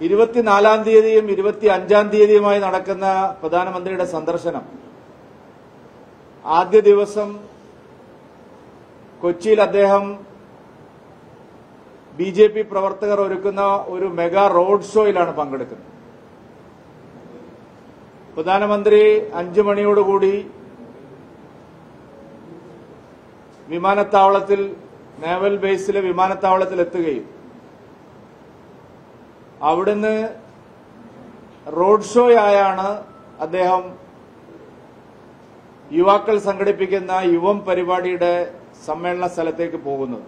ഇരുപത്തിനാലാം തീയതിയും ഇരുപത്തി അഞ്ചാം തീയതിയുമായി നടക്കുന്ന പ്രധാനമന്ത്രിയുടെ സന്ദർശനം ആദ്യ ദിവസം കൊച്ചിയിൽ അദ്ദേഹം ബി ജെ പി പ്രവർത്തകർ ഒരുക്കുന്ന ഒരു മെഗാ റോഡ് ഷോയിലാണ് പങ്കെടുക്കുന്നത് പ്രധാനമന്ത്രി അഞ്ചു മണിയോടുകൂടി വിമാനത്താവളത്തിൽ നേവൽ ബേസിലെ വിമാനത്താവളത്തിൽ എത്തുകയും അവിടുന്ന് റോഡ് ഷോയായാണ് അദ്ദേഹം യുവാക്കൾ സംഘടിപ്പിക്കുന്ന യുവം പരിപാടിയുടെ സമ്മേളന സ്ഥലത്തേക്ക് പോകുന്നത്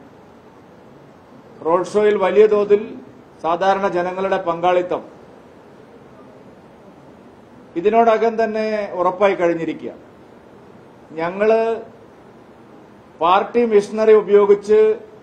റോഡ് ഷോയിൽ വലിയ തോതിൽ സാധാരണ ജനങ്ങളുടെ പങ്കാളിത്തം ഇതിനോടകം തന്നെ ഉറപ്പായി കഴിഞ്ഞിരിക്കുക ഞങ്ങള് പാർട്ടി മിഷണറി ഉപയോഗിച്ച്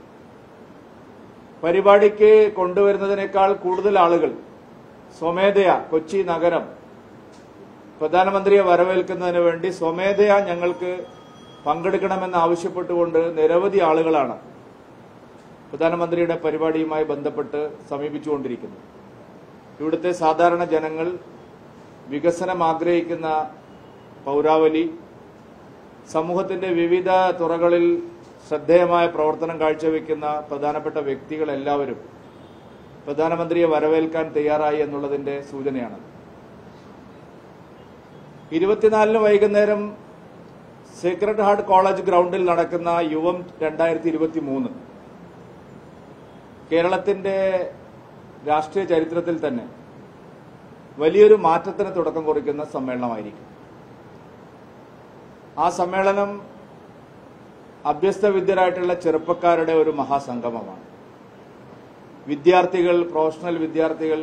പരിപാടിക്ക് കൊണ്ടുവരുന്നതിനേക്കാൾ കൂടുതൽ ആളുകൾ സ്വമേധയാ കൊച്ചി നഗരം പ്രധാനമന്ത്രിയെ വരവേൽക്കുന്നതിന് വേണ്ടി സ്വമേധയാ ഞങ്ങൾക്ക് പങ്കെടുക്കണമെന്ന് ആവശ്യപ്പെട്ടുകൊണ്ട് നിരവധി ആളുകളാണ് പ്രധാനമന്ത്രിയുടെ പരിപാടിയുമായി ബന്ധപ്പെട്ട് സമീപിച്ചുകൊണ്ടിരിക്കുന്നത് ഇവിടുത്തെ സാധാരണ ജനങ്ങൾ വികസനം ആഗ്രഹിക്കുന്ന പൗരാവലി സമൂഹത്തിന്റെ വിവിധ തുറകളിൽ ശ്രദ്ധേയമായ പ്രവർത്തനം കാഴ്ചവെക്കുന്ന പ്രധാനപ്പെട്ട വ്യക്തികൾ എല്ലാവരും പ്രധാനമന്ത്രിയെ വരവേൽക്കാൻ തയ്യാറായി എന്നുള്ളതിന്റെ സൂചനയാണ് ഇരുപത്തിനാലിന് വൈകുന്നേരം സീക്രട്ട് ഹാർട്ട് കോളേജ് ഗ്രൗണ്ടിൽ നടക്കുന്ന യുവം രണ്ടായിരത്തി ഇരുപത്തി മൂന്ന് കേരളത്തിന്റെ രാഷ്ട്രീയ ചരിത്രത്തിൽ തന്നെ വലിയൊരു മാറ്റത്തിന് തുടക്കം കുറിക്കുന്ന സമ്മേളനമായിരിക്കും ആ സമ്മേളനം അഭ്യസ്തവിദ്യരായിട്ടുള്ള ചെറുപ്പക്കാരുടെ ഒരു മഹാസംഗമമാണ് വിദ്യാർത്ഥികൾ പ്രൊഫഷണൽ വിദ്യാർത്ഥികൾ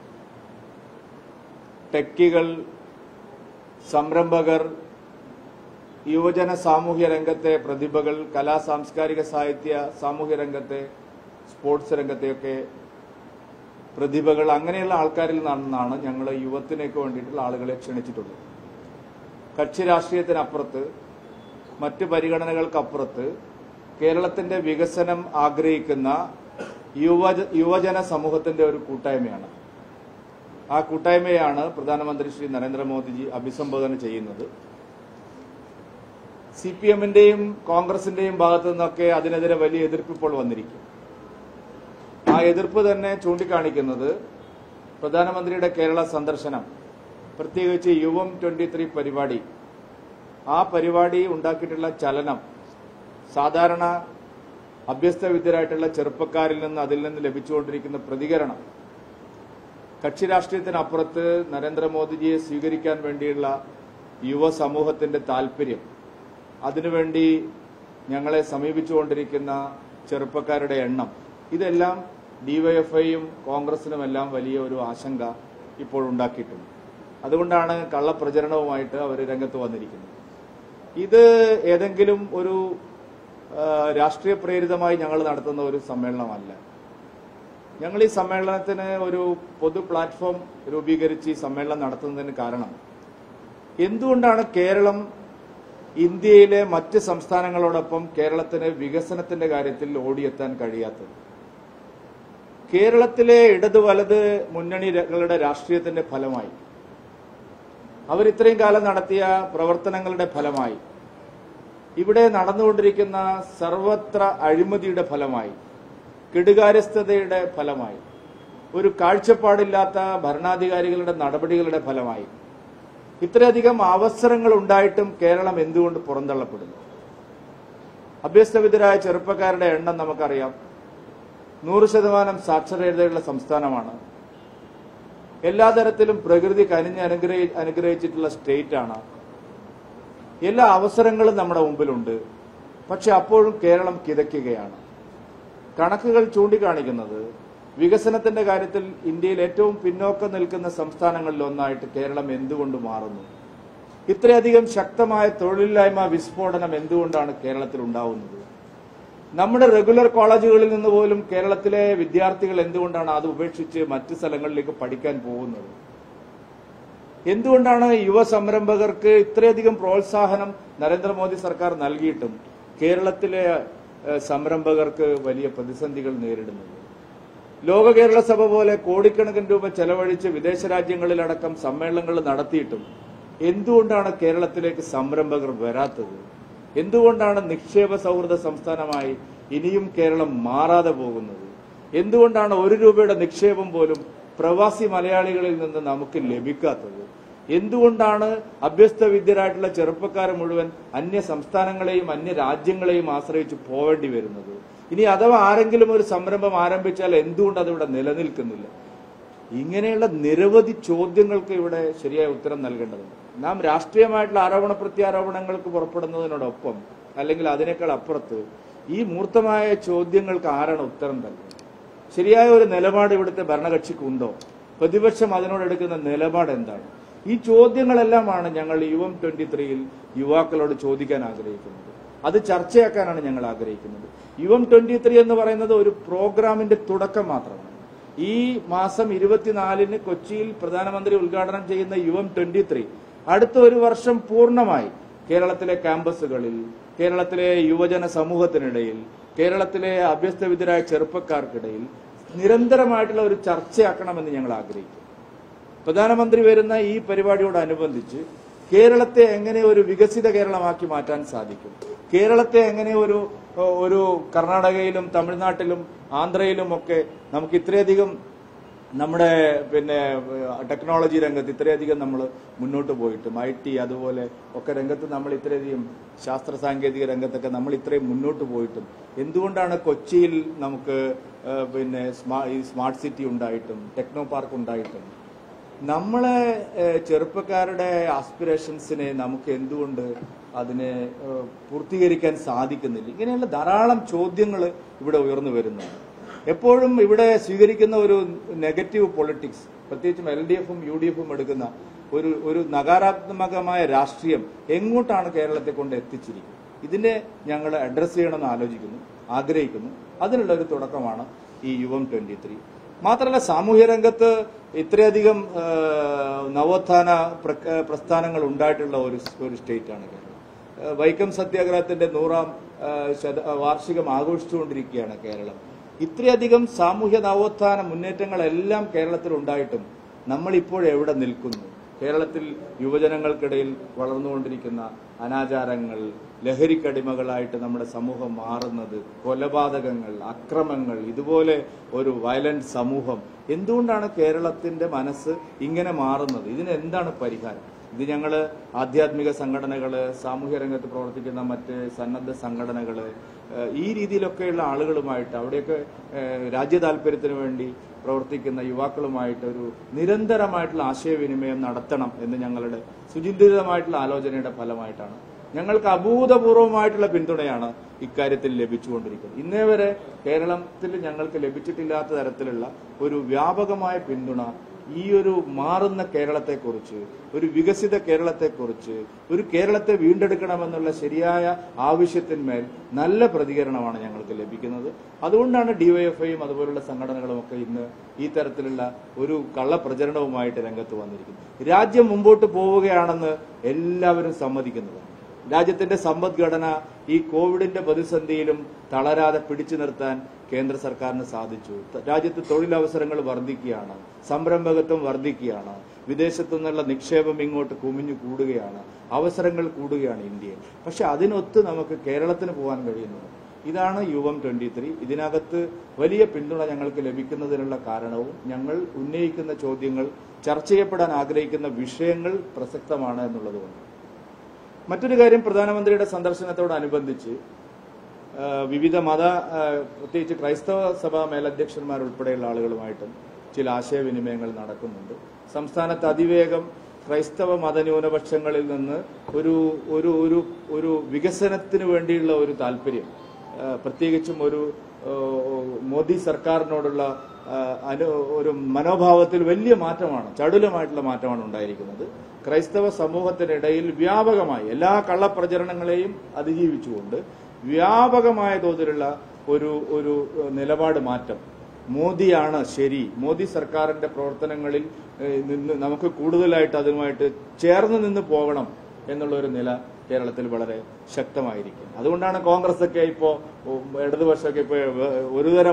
ടെക്കികൾ സംരംഭകർ യുവജന സാമൂഹ്യ രംഗത്തെ പ്രതിഭകൾ കലാ സാംസ്കാരിക സാഹിത്യ സാമൂഹ്യ രംഗത്തെ സ്പോർട്സ് രംഗത്തെയൊക്കെ പ്രതിഭകൾ അങ്ങനെയുള്ള ആൾക്കാരിൽ നിന്നാണ് ഞങ്ങൾ യുവത്തിനേക്ക് വേണ്ടിയിട്ടുള്ള ആളുകളെ ക്ഷണിച്ചിട്ടുള്ളത് കക്ഷി രാഷ്ട്രീയത്തിനപ്പുറത്ത് മറ്റ് പരിഗണനകൾക്കപ്പുറത്ത് കേരളത്തിന്റെ വികസനം ആഗ്രഹിക്കുന്ന യുവജ യുവജന സമൂഹത്തിന്റെ ഒരു കൂട്ടായ്മയാണ് ആ കൂട്ടായ്മയാണ് പ്രധാനമന്ത്രി ശ്രീ നരേന്ദ്രമോദിജി അഭിസംബോധന ചെയ്യുന്നത് സി പി എമ്മിന്റെയും കോൺഗ്രസിന്റെയും ഭാഗത്തു നിന്നൊക്കെ അതിനെതിരെ വലിയ എതിർപ്പ് ഇപ്പോൾ വന്നിരിക്കും ആ എതിർപ്പ് തന്നെ ചൂണ്ടിക്കാണിക്കുന്നത് പ്രധാനമന്ത്രിയുടെ കേരള സന്ദർശനം പ്രത്യേകിച്ച് യുവം ട്വന്റി ത്രീ പരിപാടി ആ പരിപാടി ഉണ്ടാക്കിയിട്ടുള്ള ചലനം സാധാരണ അഭ്യസ്തവിദ്യരായിട്ടുള്ള ചെറുപ്പക്കാരിൽ നിന്ന് അതിൽ നിന്ന് ലഭിച്ചുകൊണ്ടിരിക്കുന്ന പ്രതികരണം കക്ഷി രാഷ്ട്രീയത്തിനപ്പുറത്ത് നരേന്ദ്രമോദിജിയെ സ്വീകരിക്കാൻ വേണ്ടിയുള്ള യുവ സമൂഹത്തിന്റെ താൽപര്യം അതിനുവേണ്ടി ഞങ്ങളെ സമീപിച്ചുകൊണ്ടിരിക്കുന്ന ചെറുപ്പക്കാരുടെ എണ്ണം ഇതെല്ലാം ഡിവൈഎഫ്ഐയും കോൺഗ്രസിനുമെല്ലാം വലിയ ഒരു ആശങ്ക ഇപ്പോൾ ഉണ്ടാക്കിയിട്ടുണ്ട് അതുകൊണ്ടാണ് കള്ളപ്രചരണവുമായിട്ട് അവർ രംഗത്ത് വന്നിരിക്കുന്നത് ഇത് ഏതെങ്കിലും ഒരു ആ, രാഷ്ട്രീയ പ്രേരിതമായി ഞങ്ങൾ നടത്തുന്ന ഒരു സമ്മേളനമല്ല ഞങ്ങൾ ഈ സമ്മേളനത്തിന് ഒരു പൊതു പ്ലാറ്റ്ഫോം രൂപീകരിച്ച് ഈ സമ്മേളനം നടത്തുന്നതിന് കാരണം എന്തുകൊണ്ടാണ് കേരളം ഇന്ത്യയിലെ മറ്റ് സംസ്ഥാനങ്ങളോടൊപ്പം കേരളത്തിന് വികസനത്തിന്റെ കാര്യത്തിൽ ഓടിയെത്താൻ കഴിയാത്തത് കേരളത്തിലെ ഇടത് വലത് മുന്നണികളുടെ രാഷ്ട്രീയത്തിന്റെ ഫലമായി അവർ ഇത്രയും കാലം നടത്തിയ പ്രവർത്തനങ്ങളുടെ ഫലമായി ഇവിടെ നടന്നുകൊണ്ടിരിക്കുന്ന സർവത്ര അഴിമതിയുടെ ഫലമായി കെടുകാര്യസ്ഥതയുടെ ഫലമായി ഒരു കാഴ്ചപ്പാടില്ലാത്ത ഭരണാധികാരികളുടെ നടപടികളുടെ ഫലമായി ഇത്രയധികം അവസരങ്ങൾ ഉണ്ടായിട്ടും കേരളം എന്തുകൊണ്ട് പുറന്തള്ളപ്പെടുന്നു അഭ്യസ്തവിധരായ ചെറുപ്പക്കാരുടെ എണ്ണം നമുക്കറിയാം നൂറ് ശതമാനം സാക്ഷരതയുള്ള സംസ്ഥാനമാണ് എല്ലാ തരത്തിലും പ്രകൃതി കനിഞ്ഞ് അനുഗ്രഹി അനുഗ്രഹിച്ചിട്ടുള്ള സ്റ്റേറ്റ് ആണ് എല്ലാ അവസരങ്ങളും നമ്മുടെ മുമ്പിലുണ്ട് പക്ഷെ അപ്പോഴും കേരളം കിതയ്ക്കുകയാണ് കണക്കുകൾ ചൂണ്ടിക്കാണിക്കുന്നത് വികസനത്തിന്റെ കാര്യത്തിൽ ഇന്ത്യയിൽ ഏറ്റവും പിന്നോക്കം നിൽക്കുന്ന സംസ്ഥാനങ്ങളിൽ ഒന്നായിട്ട് കേരളം എന്തുകൊണ്ട് മാറുന്നു ഇത്രയധികം ശക്തമായ തൊഴിലില്ലായ്മ വിസ്ഫോടനം എന്തുകൊണ്ടാണ് കേരളത്തിൽ ഉണ്ടാവുന്നത് നമ്മുടെ റെഗുലർ കോളേജുകളിൽ നിന്ന് പോലും കേരളത്തിലെ വിദ്യാർത്ഥികൾ എന്തുകൊണ്ടാണ് അത് ഉപേക്ഷിച്ച് മറ്റ് സ്ഥലങ്ങളിലേക്ക് പഠിക്കാൻ പോകുന്നത് എന്തുകൊണ്ടാണ് യുവ സംരംഭകർക്ക് ഇത്രയധികം പ്രോത്സാഹനം നരേന്ദ്രമോദി സർക്കാർ നൽകിയിട്ടും കേരളത്തിലെ ഏഹ്, സംരംഭകർക്ക് വലിയ പ്രതിസന്ധികൾ നേരിടുന്നത് ലോക കേരള സഭ പോലെ കോടിക്കണക്കിന് രൂപ ചെലവഴിച്ച് വിദേശ രാജ്യങ്ങളിലടക്കം സമ്മേളനങ്ങൾ നടത്തിയിട്ടും എന്തുകൊണ്ടാണ് കേരളത്തിലേക്ക് സംരംഭകർ വരാത്തത് എന്തുകൊണ്ടാണ് നിക്ഷേപ സൗഹൃദ സംസ്ഥാനമായി ഇനിയും കേരളം മാറാതെ പോകുന്നത് എന്തുകൊണ്ടാണ് ഒരു രൂപയുടെ നിക്ഷേപം പോലും പ്രവാസി മലയാളികളിൽ നിന്ന് നമുക്ക് ലഭിക്കാത്തത് എന്തുകൊണ്ടാണ് അഭ്യസ്ത വിദ്യരായിട്ടുള്ള ചെറുപ്പക്കാരെ മുഴുവൻ അന്യ സംസ്ഥാനങ്ങളെയും അന്യ രാജ്യങ്ങളെയും ആശ്രയിച്ച് പോവേണ്ടി വരുന്നത് ഇനി അഥവാ ആരെങ്കിലും ഒരു സംരംഭം ആരംഭിച്ചാൽ എന്തുകൊണ്ട് അതിവിടെ നിലനിൽക്കുന്നില്ല ഇങ്ങനെയുള്ള നിരവധി ചോദ്യങ്ങൾക്ക് ഇവിടെ ശരിയായ ഉത്തരം നൽകേണ്ടതുണ്ട് നാം രാഷ്ട്രീയമായിട്ടുള്ള ആരോപണ പ്രത്യാരോപണങ്ങൾക്ക് പുറപ്പെടുന്നതിനോടൊപ്പം അല്ലെങ്കിൽ അതിനേക്കാൾ അപ്പുറത്ത് ഈ മൂർത്തമായ ചോദ്യങ്ങൾക്ക് ആരാണ് ഉത്തരം നൽകുന്നത് ശരിയായ ഒരു നിലപാട് ഇവിടുത്തെ ഭരണകക്ഷിക്കുണ്ടോ പ്രതിപക്ഷം അതിനോടെടുക്കുന്ന നിലപാട് എന്താണ് ഈ ചോദ്യങ്ങളെല്ലാമാണ് ഞങ്ങൾ യുവം ട്വന്റി ത്രീയിൽ യുവാക്കളോട് ചോദിക്കാൻ ആഗ്രഹിക്കുന്നത് അത് ചർച്ചയാക്കാനാണ് ഞങ്ങൾ ആഗ്രഹിക്കുന്നത് യുവം ട്വന്റി ത്രീ എന്ന് പറയുന്നത് ഒരു പ്രോഗ്രാമിന്റെ തുടക്കം മാത്രമാണ് ഈ മാസം ഇരുപത്തിനാലിന് കൊച്ചിയിൽ പ്രധാനമന്ത്രി ഉദ്ഘാടനം ചെയ്യുന്ന യുവം ട്വന്റി ത്രീ അടുത്ത ഒരു വർഷം പൂർണ്ണമായി കേരളത്തിലെ ക്യാമ്പസുകളിൽ കേരളത്തിലെ യുവജന സമൂഹത്തിനിടയിൽ കേരളത്തിലെ അഭ്യസ്തവിദ്യരായ ചെറുപ്പക്കാർക്കിടയിൽ നിരന്തരമായിട്ടുള്ള ഒരു ചർച്ചയാക്കണമെന്ന് ഞങ്ങൾ ആഗ്രഹിക്കുന്നു പ്രധാനമന്ത്രി വരുന്ന ഈ പരിപാടിയോടനുബന്ധിച്ച് കേരളത്തെ എങ്ങനെ ഒരു വികസിത കേരളമാക്കി മാറ്റാൻ സാധിക്കും കേരളത്തെ എങ്ങനെ ഒരു ഒരു കർണാടകയിലും തമിഴ്നാട്ടിലും ആന്ധ്രയിലും ഒക്കെ നമുക്ക് ഇത്രയധികം നമ്മുടെ പിന്നെ ടെക്നോളജി രംഗത്ത് ഇത്രയധികം നമ്മൾ മുന്നോട്ട് പോയിട്ടും ഐ ടി അതുപോലെ ഒക്കെ രംഗത്ത് നമ്മൾ ഇത്രയധികം ശാസ്ത്ര സാങ്കേതിക രംഗത്തൊക്കെ നമ്മൾ ഇത്രയും മുന്നോട്ട് പോയിട്ടും എന്തുകൊണ്ടാണ് കൊച്ചിയിൽ നമുക്ക് ഏഹ്, പിന്നെ സ്മാ ഈ സ്മാർട്ട് സിറ്റി ഉണ്ടായിട്ടും ടെക്നോ പാർക്ക് ഉണ്ടായിട്ടും നമ്മളെ ഏഹ്, ചെറുപ്പക്കാരുടെ ആസ്പിറേഷൻസിനെ നമുക്ക് എന്തുകൊണ്ട് അതിനെ ഏഹ്, പൂർത്തീകരിക്കാൻ സാധിക്കുന്നില്ല ഇങ്ങനെയുള്ള ധാരാളം ചോദ്യങ്ങൾ ഇവിടെ ഉയർന്നു വരുന്നുണ്ട് എപ്പോഴും ഇവിടെ സ്വീകരിക്കുന്ന ഒരു നെഗറ്റീവ് പൊളിറ്റിക്സ് പ്രത്യേകിച്ചും എൽ ഡി എഫും യു ഡി എഫും എടുക്കുന്ന ഒരു ഒരു നകാരാത്മകമായ രാഷ്ട്രീയം എങ്ങോട്ടാണ് കേരളത്തെ കൊണ്ട് എത്തിച്ചിരിക്കുന്നത് ഇതിനെ ഞങ്ങൾ അഡ്രസ് ചെയ്യണമെന്ന് ആലോചിക്കുന്നു ആഗ്രഹിക്കുന്നു അതിനുള്ള ഒരു തുടക്കമാണ് ഈ യുവം ട്വന്റി ത്രീ മാത്രമല്ല സാമൂഹ്യ രംഗത്ത് ഇത്രയധികം ആ, നവോത്ഥാന പ്ര- പ്രസ്ഥാനങ്ങൾ ഉണ്ടായിട്ടുള്ള ഒരു ഒരു സ്റ്റേറ്റാണ് കേരളം ആ, വൈക്കം സത്യാഗ്രഹത്തിന്റെ നൂറാം ആ, ശത വാർഷികം ആഘോഷിച്ചുകൊണ്ടിരിക്കുകയാണ് കേരളം ഇത്രയധികം സാമൂഹ്യ നവോത്ഥാന മുന്നേറ്റങ്ങളെല്ലാം കേരളത്തിൽ ഉണ്ടായിട്ടും നമ്മൾ ഇപ്പോൾ എവിടെ നിൽക്കുന്നു കേരളത്തിൽ യുവജനങ്ങൾക്കിടയിൽ വളർന്നുകൊണ്ടിരിക്കുന്ന അനാചാരങ്ങൾ ലഹരിക്കടിമകളായിട്ട് നമ്മുടെ സമൂഹം മാറുന്നത് കൊലപാതകങ്ങൾ അക്രമങ്ങൾ ഇതുപോലെ ഒരു വയലന്റ് സമൂഹം എന്തുകൊണ്ടാണ് കേരളത്തിന്റെ മനസ്സ് ഇങ്ങനെ മാറുന്നത് ഇതിന് എന്താണ് പരിഹാരം ഇത് ഞങ്ങൾ ആധ്യാത്മിക സംഘടനകള് സാമൂഹ്യ രംഗത്ത് പ്രവർത്തിക്കുന്ന മറ്റ് സന്നദ്ധ സംഘടനകള് ഏഹ് ഈ രീതിയിലൊക്കെയുള്ള ആളുകളുമായിട്ട് അവിടെയൊക്കെ ഏഹ് രാജ്യ താല്പര്യത്തിന് വേണ്ടി പ്രവർത്തിക്കുന്ന യുവാക്കളുമായിട്ട് ഒരു നിരന്തരമായിട്ടുള്ള ആശയവിനിമയം നടത്തണം എന്ന് ഞങ്ങളുടെ സുചിന്തിതമായിട്ടുള്ള ആലോചനയുടെ ഫലമായിട്ടാണ് ഞങ്ങൾക്ക് അഭൂതപൂർവമായിട്ടുള്ള പിന്തുണയാണ് ഇക്കാര്യത്തിൽ ലഭിച്ചുകൊണ്ടിരിക്കുന്നത് ഇന്നേ വരെ കേരളത്തിൽ ഞങ്ങൾക്ക് ലഭിച്ചിട്ടില്ലാത്ത തരത്തിലുള്ള ഒരു വ്യാപകമായ പിന്തുണ ഈ ഒരു മാറുന്ന കേരളത്തെക്കുറിച്ച് ഒരു വികസിത കേരളത്തെക്കുറിച്ച് ഒരു കേരളത്തെ വീണ്ടെടുക്കണമെന്നുള്ള ശരിയായ ആവശ്യത്തിന്മേൽ നല്ല പ്രതികരണമാണ് ഞങ്ങൾക്ക് ലഭിക്കുന്നത് അതുകൊണ്ടാണ് ഡിവൈഎഫ്ഐയും അതുപോലുള്ള സംഘടനകളും ഒക്കെ ഇന്ന് ഈ തരത്തിലുള്ള ഒരു കള്ളപ്രചരണവുമായിട്ട് രംഗത്ത് വന്നിരിക്കുന്നത് രാജ്യം മുമ്പോട്ട് പോവുകയാണെന്ന് എല്ലാവരും സമ്മതിക്കുന്നതാണ് രാജ്യത്തിന്റെ സമ്പദ്ഘടന ഈ കോവിഡിന്റെ പ്രതിസന്ധിയിലും തളരാതെ പിടിച്ചു നിർത്താൻ കേന്ദ്ര സർക്കാരിന് സാധിച്ചു ത- രാജ്യത്ത് തൊഴിലവസരങ്ങൾ വർദ്ധിക്കുകയാണ് സംരംഭകത്വം വർദ്ധിക്കുകയാണ് വിദേശത്തു നിന്നുള്ള നിക്ഷേപം ഇങ്ങോട്ട് കുമിഞ്ഞു കൂടുകയാണ് അവസരങ്ങൾ കൂടുകയാണ് ഇന്ത്യയിൽ പക്ഷെ അതിനൊത്ത് നമുക്ക് കേരളത്തിന് പോകാൻ കഴിയുന്നത് ഇതാണ് യുവം ട്വന്റി ത്രീ ഇതിനകത്ത് വലിയ പിന്തുണ ഞങ്ങൾക്ക് ലഭിക്കുന്നതിനുള്ള കാരണവും ഞങ്ങൾ ഉന്നയിക്കുന്ന ചോദ്യങ്ങൾ ചർച്ച ചെയ്യപ്പെടാൻ ആഗ്രഹിക്കുന്ന വിഷയങ്ങൾ പ്രസക്തമാണ് എന്നുള്ളതുകൊണ്ട് മറ്റൊരു കാര്യം പ്രധാനമന്ത്രിയുടെ സന്ദർശനത്തോടനുബന്ധിച്ച് ആ, വിവിധ മത ആ, പ്രത്യേകിച്ച് ക്രൈസ്തവ സഭാ മേലധ്യക്ഷന്മാർ ഉൾപ്പെടെയുള്ള ആളുകളുമായിട്ടും ചില ആശയവിനിമയങ്ങൾ നടക്കുന്നുണ്ട് സംസ്ഥാനത്ത് അതിവേഗം ക്രൈസ്തവ മതന്യൂനപക്ഷങ്ങളിൽ നിന്ന് ഒരു ഒരു ഒരു ഒരു വികസനത്തിന് വേണ്ടിയുള്ള ഒരു താല്പര്യം ആ, പ്രത്യേകിച്ചും ഒരു ആ, മോദി സർക്കാരിനോടുള്ള ആ, അനു ഒരു മനോഭാവത്തിൽ വലിയ മാറ്റമാണ് ചടുലമായിട്ടുള്ള മാറ്റമാണ് ഉണ്ടായിരിക്കുന്നത് ക്രൈസ്തവ സമൂഹത്തിനിടയിൽ വ്യാപകമായി എല്ലാ കള്ളപ്രചരണങ്ങളെയും അതിജീവിച്ചുകൊണ്ട് വ്യാപകമായ തോതിലുള്ള ഒരു ഒരു ഏഹ്, നിലപാട് മാറ്റം മോദിയാണ് ശരി മോദി സർക്കാരിന്റെ പ്രവർത്തനങ്ങളിൽ ഏഹ്, നിന്ന് നമുക്ക് കൂടുതലായിട്ട് അതുമായിട്ട് ചേർന്ന് നിന്ന് പോകണം എന്നുള്ള ഒരു നില കേരളത്തിൽ വളരെ ശക്തമായിരിക്കും അതുകൊണ്ടാണ് കോൺഗ്രസ് ഒക്കെ ഇപ്പോ ഉം, ഇടതുപക്ഷമൊക്കെ ഇപ്പോ ഒരുതരം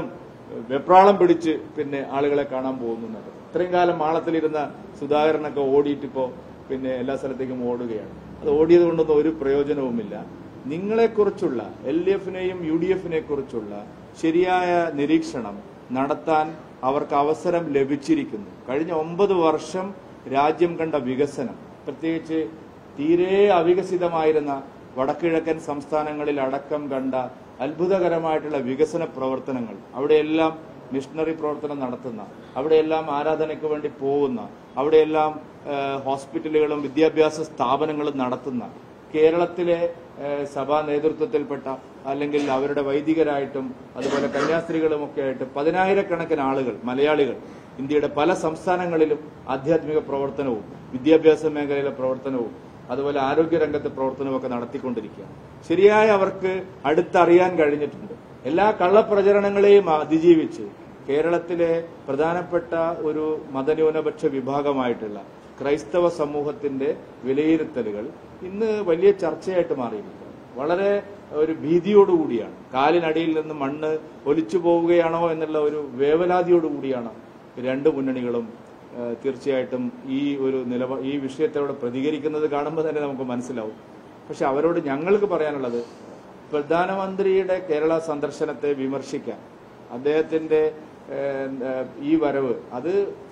വെപ്രാളം പിടിച്ച് പിന്നെ ആളുകളെ കാണാൻ പോകുന്നു എന്നുള്ളത് ഇത്രയും കാലം മാളത്തിലിരുന്ന സുധാകരനൊക്കെ ഓടിയിട്ടിപ്പോ പിന്നെ എല്ലാ സ്ഥലത്തേക്കും ഓടുകയാണ് അത് ഓടിയത് കൊണ്ടൊന്നും ഒരു പ്രയോജനവുമില്ല നിങ്ങളെക്കുറിച്ചുള്ള എൽ ഡി എഫിനെയും യു ഡി എഫിനെ കുറിച്ചുള്ള ശരിയായ നിരീക്ഷണം നടത്താൻ അവർക്ക് അവസരം ലഭിച്ചിരിക്കുന്നു കഴിഞ്ഞ ഒമ്പത് വർഷം രാജ്യം കണ്ട വികസനം പ്രത്യേകിച്ച് തീരെ അവികസിതമായിരുന്ന വടക്കിഴക്കൻ സംസ്ഥാനങ്ങളിൽ അടക്കം കണ്ട അത്ഭുതകരമായിട്ടുള്ള വികസന പ്രവർത്തനങ്ങൾ അവിടെയെല്ലാം മിഷണറി പ്രവർത്തനം നടത്തുന്ന അവിടെയെല്ലാം ആരാധനയ്ക്ക് വേണ്ടി പോകുന്ന അവിടെയെല്ലാം ആ, ഹോസ്പിറ്റലുകളും വിദ്യാഭ്യാസ സ്ഥാപനങ്ങളും നടത്തുന്ന കേരളത്തിലെ ആ, സഭാ നേതൃത്വത്തിൽപ്പെട്ട അല്ലെങ്കിൽ അവരുടെ വൈദികരായിട്ടും അതുപോലെ കന്യാസ്ത്രീകളും ഒക്കെ ആയിട്ട് പതിനായിരക്കണക്കിന് ആളുകൾ മലയാളികൾ ഇന്ത്യയുടെ പല സംസ്ഥാനങ്ങളിലും ആധ്യാത്മിക പ്രവർത്തനവും വിദ്യാഭ്യാസ മേഖലയിലെ പ്രവർത്തനവും അതുപോലെ ആരോഗ്യരംഗത്തെ പ്രവർത്തനവും ഒക്കെ നടത്തിക്കൊണ്ടിരിക്കുകയാണ് ശരിയായ അവർക്ക് അടുത്തറിയാൻ കഴിഞ്ഞിട്ടുണ്ട് എല്ലാ കള്ളപ്രചരണങ്ങളെയും അതിജീവിച്ച് കേരളത്തിലെ പ്രധാനപ്പെട്ട ഒരു മതന്യൂനപക്ഷ വിഭാഗമായിട്ടുള്ള ക്രൈസ്തവ സമൂഹത്തിന്റെ വിലയിരുത്തലുകൾ ഇന്ന് വലിയ ചർച്ചയായിട്ട് മാറിയിരിക്കുകയാണ് വളരെ ഒരു ഭീതിയോടുകൂടിയാണ് കാലിനടിയിൽ നിന്ന് മണ്ണ് ഒലിച്ചു പോവുകയാണോ എന്നുള്ള ഒരു വേവലാതിയോടുകൂടിയാണ് രണ്ട് മുന്നണികളും ഏഹ്, തീർച്ചയായിട്ടും ഈ ഒരു നിലപാ ഈ വിഷയത്തോട് പ്രതികരിക്കുന്നത് കാണുമ്പോൾ തന്നെ നമുക്ക് മനസ്സിലാവും പക്ഷെ അവരോട് ഞങ്ങൾക്ക് പറയാനുള്ളത് പ്രധാനമന്ത്രിയുടെ കേരള സന്ദർശനത്തെ വിമർശിക്കാൻ അദ്ദേഹത്തിന്റെ ഏഹ്, ഏഹ്, ഈ വരവ് അത്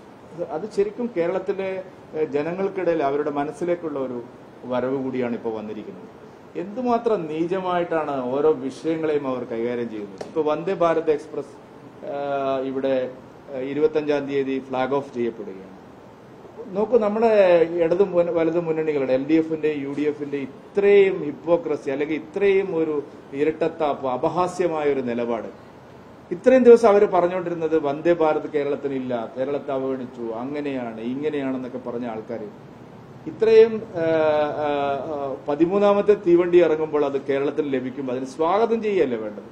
അത് ശരിക്കും കേരളത്തിലെ ഏഹ്, ജനങ്ങൾക്കിടയിൽ അവരുടെ മനസ്സിലേക്കുള്ള ഒരു വരവ് കൂടിയാണ് ഇപ്പോൾ വന്നിരിക്കുന്നത് എന്തുമാത്രം നീചമായിട്ടാണ് ഓരോ വിഷയങ്ങളെയും അവർ കൈകാര്യം ചെയ്യുന്നത് ഇപ്പൊ വന്ദേ ഭാരത് എക്സ്പ്രസ് ഏഹ്, ഇവിടെ ഇരുപത്തഞ്ചാം തീയതി ഫ്ളാഗ് ഓഫ് ചെയ്യപ്പെടുകയാണ് നോക്കൂ നമ്മുടെ ഇടതും മുന്ന- വലതും മുന്നണികളുടെ എൽ ഡി എഫിന്റെ യു ഡി എഫിന്റെ ഇത്രയും ഹിപ്പോക്രസി അല്ലെങ്കിൽ ഇത്രയും ഒരു ഇരട്ടത്താപ്പ് അപഹാസ്യമായ ഒരു നിലപാട് ഇത്രയും ദിവസം അവർ പറഞ്ഞുകൊണ്ടിരുന്നത് വന്ദേ ഭാരത് കേരളത്തിനില്ല കേരളത്തെ അവഗണിച്ചു അങ്ങനെയാണ് ഇങ്ങനെയാണെന്നൊക്കെ പറഞ്ഞ ആൾക്കാർ ഇത്രയും ആ, ആ, ആ, പതിമൂന്നാമത്തെ തീവണ്ടി ഇറങ്ങുമ്പോൾ അത് കേരളത്തിൽ ലഭിക്കുമ്പോൾ അതിന് സ്വാഗതം ചെയ്യല്ലേ വേണ്ടത്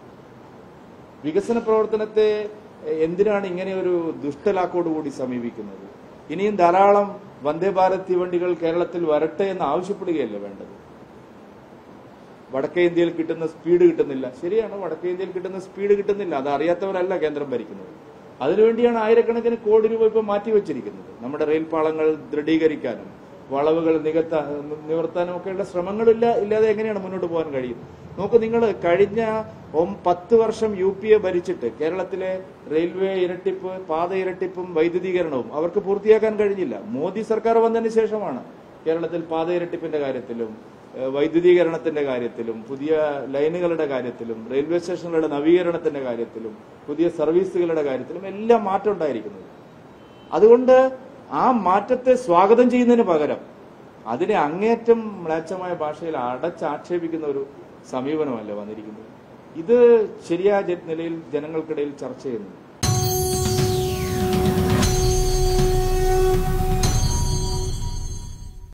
വികസന പ്രവർത്തനത്തെ എന്തിനാണ് ഇങ്ങനെ ഒരു ദുഷ്ടലാക്കോടുകൂടി സമീപിക്കുന്നത് ഇനിയും ധാരാളം വന്ദേ ഭാരത് തീവണ്ടികൾ കേരളത്തിൽ വരട്ടെ എന്ന് ആവശ്യപ്പെടുകയല്ലേ വേണ്ടത് വടക്കേ ഇന്ത്യയിൽ കിട്ടുന്ന സ്പീഡ് കിട്ടുന്നില്ല ശരിയാണ് വടക്കേ ഇന്ത്യയിൽ കിട്ടുന്ന സ്പീഡ് കിട്ടുന്നില്ല അത് അറിയാത്തവരല്ല കേന്ദ്രം ഭരിക്കുന്നത് അതിനുവേണ്ടിയാണ് ആയിരക്കണക്കിന് കോടി രൂപ ഇപ്പോൾ മാറ്റിവെച്ചിരിക്കുന്നത് നമ്മുടെ റെയിൽ പാളങ്ങൾ ദൃഢീകരിക്കാനും വളവുകൾ നികത്താ നിവർത്താനും ഒക്കെയുള്ള ശ്രമങ്ങളില്ല ഇല്ലാതെ എങ്ങനെയാണ് മുന്നോട്ട് പോകാൻ കഴിയുന്നത് നോക്കൂ നിങ്ങൾ കഴിഞ്ഞ ഒം- പത്ത് വർഷം യു പി എ ഭരിച്ചിട്ട് കേരളത്തിലെ റെയിൽവേ ഇരട്ടിപ്പ് പാത ഇരട്ടിപ്പും വൈദ്യുതീകരണവും അവർക്ക് പൂർത്തിയാക്കാൻ കഴിഞ്ഞില്ല മോദി സർക്കാർ വന്നതിന് ശേഷമാണ് കേരളത്തിൽ പാത ഇരട്ടിപ്പിന്റെ കാര്യത്തിലും ഏഹ്, വൈദ്യുതീകരണത്തിന്റെ കാര്യത്തിലും പുതിയ ലൈനുകളുടെ കാര്യത്തിലും റെയിൽവേ സ്റ്റേഷനുകളുടെ നവീകരണത്തിന്റെ കാര്യത്തിലും പുതിയ സർവീസുകളുടെ കാര്യത്തിലും എല്ലാം മാറ്റം ഉണ്ടായിരിക്കുന്നത് അതുകൊണ്ട് ആ മാറ്റത്തെ സ്വാഗതം ചെയ്യുന്നതിന് പകരം അതിനെ അങ്ങേറ്റം മ്ലേച്ഛമായ ഭാഷയിൽ അടച്ചാക്ഷേപിക്കുന്ന ഒരു സമീപനമല്ല വന്നിരിക്കുന്നത് ഇത് ശരിയായ ജ- നിലയിൽ ജനങ്ങൾക്കിടയിൽ ചർച്ച ചെയ്യുന്നു